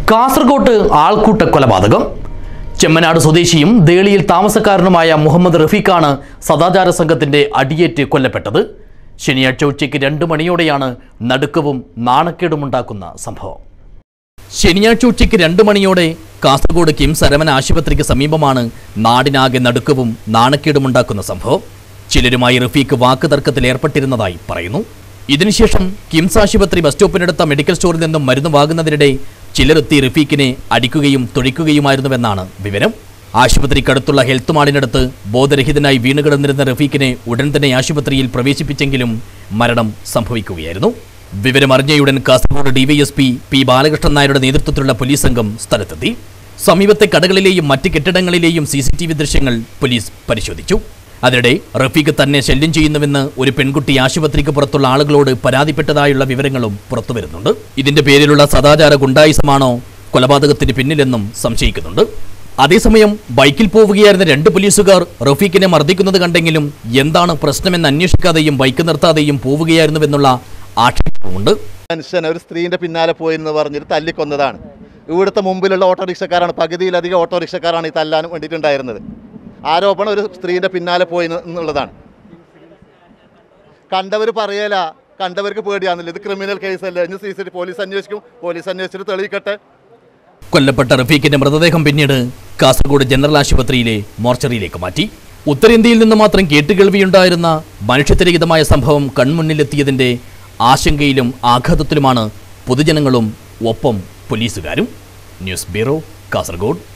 കാസർഗോട്ട് ആൾക്കൂട്ട കൊലപാതകം ചെമ്മനാട് സ്വദേശിയും ദേളിയിൽ താമസക്കാരനുമായ മുഹമ്മദ് റഫീഖാണ് സദാചാര സംഘത്തിന്റെ അടിയേറ്റ് കൊല്ലപ്പെട്ടത് ശനിയാഴ്ച ഉച്ചയ്ക്ക് രണ്ട് മണിയോടെയാണ് നടുക്കവും നാണക്കേടുമുണ്ടാക്കുന്ന സംഭവം ശനിയാഴ്ച ഉച്ചയ്ക്ക് രണ്ട് മണിയോടെ കാസർഗോഡ് കിംസ് അരമന ആശുപത്രിക്ക് സമീപമാണ് നാടിനാകെ നടുക്കവും നാണക്കേടുമുണ്ടാക്കുന്ന സംഭവം ചിലരുമായി റഫീഖ് വാക്ക് തർക്കത്തിൽ ഏർപ്പെട്ടിരുന്നതായി പറയുന്നു ഇതിനുശേഷം കിംസ് ആശുപത്രി ബസ് സ്റ്റോപ്പിനടുത്ത മെഡിക്കൽ സ്റ്റോറിൽ നിന്നും മരുന്ന് വാങ്ങുന്നതിനിടെ ചിലരെത്തി റഫീഖിനെ അടിക്കുകയും തൊഴിക്കുകയുമായിരുന്നുവെന്നാണ് വിവരം ആശുപത്രിക്കടുത്തുള്ള ഹെൽത്ത് മാളിനടുത്ത് ബോധരഹിതനായി വീണുകിടന്നിരുന്ന റഫീഖിനെ ഉടൻ തന്നെ ആശുപത്രിയിൽ പ്രവേശിപ്പിച്ചെങ്കിലും മരണം സംഭവിക്കുകയായിരുന്നു വിവരമറിഞ്ഞയുടൻ കാസർഗോഡ് ഡിവൈഎസ്പി പി ബാലകൃഷ്ണൻ നായരുടെ നേതൃത്വത്തിലുള്ള പോലീസ് സംഘം സ്ഥലത്തെത്തി സമീപത്തെ കടകളിലെയും മറ്റ് കെട്ടിടങ്ങളിലെയും സി സി ടി വി ദൃശ്യങ്ങൾ പോലീസ് പരിശോധിച്ചു അതിനിടെ റഫീഖ് തന്നെ ശല്യം ചെയ്യുന്നുവെന്ന് ഒരു പെൺകുട്ടി ആശുപത്രിക്ക് പുറത്തുള്ള ആളുകളോട് പരാതിപ്പെട്ടതായുള്ള വിവരങ്ങളും പുറത്തുവരുന്നുണ്ട് ഇതിന്റെ പേരിലുള്ള സദാചാര ഗുണ്ടായിസമാണോ കൊലപാതകത്തിന് പിന്നിലെന്നും സംശയിക്കുന്നുണ്ട് അതേസമയം ബൈക്കിൽ പോവുകയായിരുന്ന രണ്ട് പോലീസുകാർ റഫീഖിനെ മർദ്ദിക്കുന്നത് കണ്ടെങ്കിലും എന്താണ് പ്രശ്നമെന്ന് അന്വേഷിക്കാതെയും ബൈക്ക് നിർത്താതെയും പോവുകയായിരുന്നുവെന്നുള്ള ആക്ഷേപമുണ്ട് മനുഷ്യൻ ഒരു സ്ത്രീന്റെ പിന്നാലെ പോയി എന്ന് പറഞ്ഞിട്ട് തല്ലിക്കൊന്നതാണ് ഇവിടുത്തെ മുമ്പിലുള്ള ഓട്ടോറിക്ഷക്കാരാണ് പകുതിയിലധികം ഓട്ടോറിക്ഷക്കാരാണ് ഈ തല്ലാൻ വേണ്ടിയിട്ടുണ്ടായിരുന്നത് ആരോപണം ഒരു സ്ത്രീന്റെ പിന്നാലെ പോയി എന്ന് എന്നുള്ളതാണ് കണ്ടവർ പറയല കണ്ടവർക്ക് പേടിയാണെന്നില്ല ഇത് ക്രിമിനൽ കേസല്ലേ ഇനി സി സി പോലീസ് അന്വേഷിക്കും പോലീസ് അന്വേഷിച്ചിട്ട് തെളിയിക്കട്ടെ കൊല്ലപ്പെട്ട റഫീഖിന്റെ മൃതദേഹം പിന്നീട് കാസർഗോഡ് ജനറൽ ആശുപത്രിയിലെ മോർച്ചറിയിലേക്ക് മാറ്റി ഉത്തരേന്ത്യയിൽ നിന്ന് മാത്രം കേട്ടുകേൾവിയുണ്ടായിരുന്ന മനുഷ്യത്വരഹിതമായ സംഭവം കൺമുന്നിലെത്തിയതിന്റെ ആശങ്കയിലും ആഘാതത്തിലുമാണ് പൊതുജനങ്ങളും ഒപ്പം പോലീസുകാരും ന്യൂസ് ബ്യൂറോ കാസർഗോഡ്